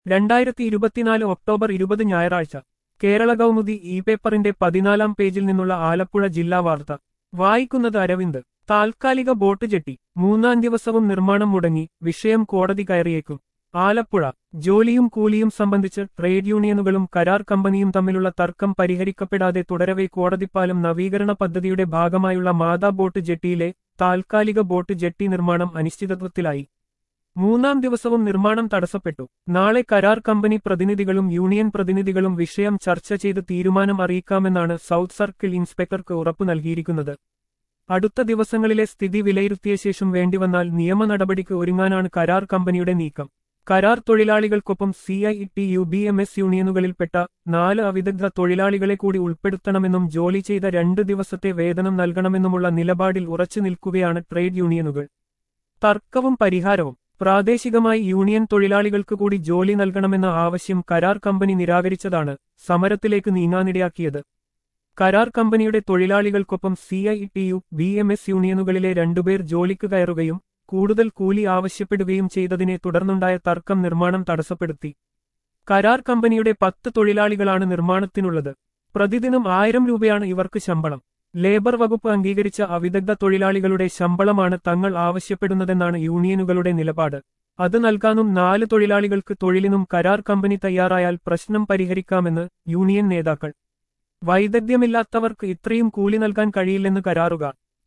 രണ്ടായിരത്തി ഇരുപത്തിനാല് ഒക്ടോബർ ഇരുപത് ഞായറാഴ്ച കേരള കൗമുദി ഇ പേപ്പറിന്റെ പതിനാലാം പേജിൽ നിന്നുള്ള ആലപ്പുഴ ജില്ലാ വാർത്ത വായിക്കുന്നത് അരവിന്ദ് താൽക്കാലിക ബോട്ട് ജെട്ടി മൂന്നാം ദിവസവും നിർമ്മാണം മുടങ്ങി വിഷയം കോടതി കയറിയേക്കും ആലപ്പുഴ ജോലിയും കൂലിയും സംബന്ധിച്ച് ട്രേഡ് യൂണിയനുകളും കരാർ കമ്പനിയും തമ്മിലുള്ള തർക്കം പരിഹരിക്കപ്പെടാതെ തുടരവെ കോടതിപ്പാലം നവീകരണ പദ്ധതിയുടെ ഭാഗമായുള്ള മാതാ ബോട്ട് ജെട്ടിയിലെ താൽക്കാലിക ബോട്ട് ജെട്ടി നിർമ്മാണം അനിശ്ചിതത്വത്തിലായി മൂന്നാം ദിവസവും നിർമ്മാണം തടസ്സപ്പെട്ടു നാളെ കരാർ കമ്പനി പ്രതിനിധികളും യൂണിയൻ പ്രതിനിധികളും വിഷയം ചർച്ച ചെയ്ത് തീരുമാനം അറിയിക്കാമെന്നാണ് സൗത്ത് സർക്കിൾ ഇൻസ്പെക്ടർക്ക് ഉറപ്പു നൽകിയിരിക്കുന്നത് അടുത്ത ദിവസങ്ങളിലെ സ്ഥിതി വിലയിരുത്തിയ ശേഷം വേണ്ടിവന്നാൽ നിയമ നടപടിക്ക് ഒരുങ്ങാനാണ് കരാർ കമ്പനിയുടെ നീക്കം കരാർ തൊഴിലാളികൾക്കൊപ്പം C I T U B M S യൂണിയനുകളിൽപ്പെട്ട നാല് അവിദഗ്ധ തൊഴിലാളികളെ കൂടി ഉൾപ്പെടുത്തണമെന്നും ജോലി ചെയ്ത രണ്ട് ദിവസത്തെ വേതനം നൽകണമെന്നുമുള്ള നിലപാടിൽ ഉറച്ചു നിൽക്കുകയാണ് ട്രേഡ് യൂണിയനുകൾ തർക്കവും പരിഹാരവും പ്രാദേശികമായി യൂണിയൻ തൊഴിലാളികൾക്ക് കൂടി ജോലി നൽകണമെന്ന ആവശ്യം കരാർ കമ്പനി നിരാകരിച്ചതാണ് സമരത്തിലേക്ക് നീങ്ങാനിടയാക്കിയത് കരാർ കമ്പനിയുടെ തൊഴിലാളികൾക്കൊപ്പം C I T U B M S യൂണിയനുകളിലെ രണ്ടുപേർ ജോലിക്ക് കയറുകയും കൂടുതൽ കൂലി ആവശ്യപ്പെടുകയും ചെയ്തതിനെ തുടർന്നുണ്ടായ തർക്കം നിർമ്മാണം തടസ്സപ്പെടുത്തി കരാർ കമ്പനിയുടെ പത്ത് തൊഴിലാളികളാണ് നിർമ്മാണത്തിനുള്ളത് പ്രതിദിനം ആയിരം രൂപയാണ് ഇവർക്ക് ശമ്പളം ലേബർ വകുപ്പ് അംഗീകരിച്ച അവിദഗ്ധ തൊഴിലാളികളുടെ ശമ്പളമാണ് തങ്ങൾ ആവശ്യപ്പെടുന്നതെന്നാണ് യൂണിയനുകളുടെ നിലപാട് അത് നൽകാനും നാല് തൊഴിലാളികൾക്ക് തൊഴിലിനും കരാർ കമ്പനി തയ്യാറായാൽ പ്രശ്നം പരിഹരിക്കാമെന്ന് യൂണിയൻ നേതാക്കൾ വൈദഗ്ധ്യമില്ലാത്തവർക്ക് ഇത്രയും കൂലി നൽകാൻ കഴിയില്ലെന്ന് കരാറുകാർ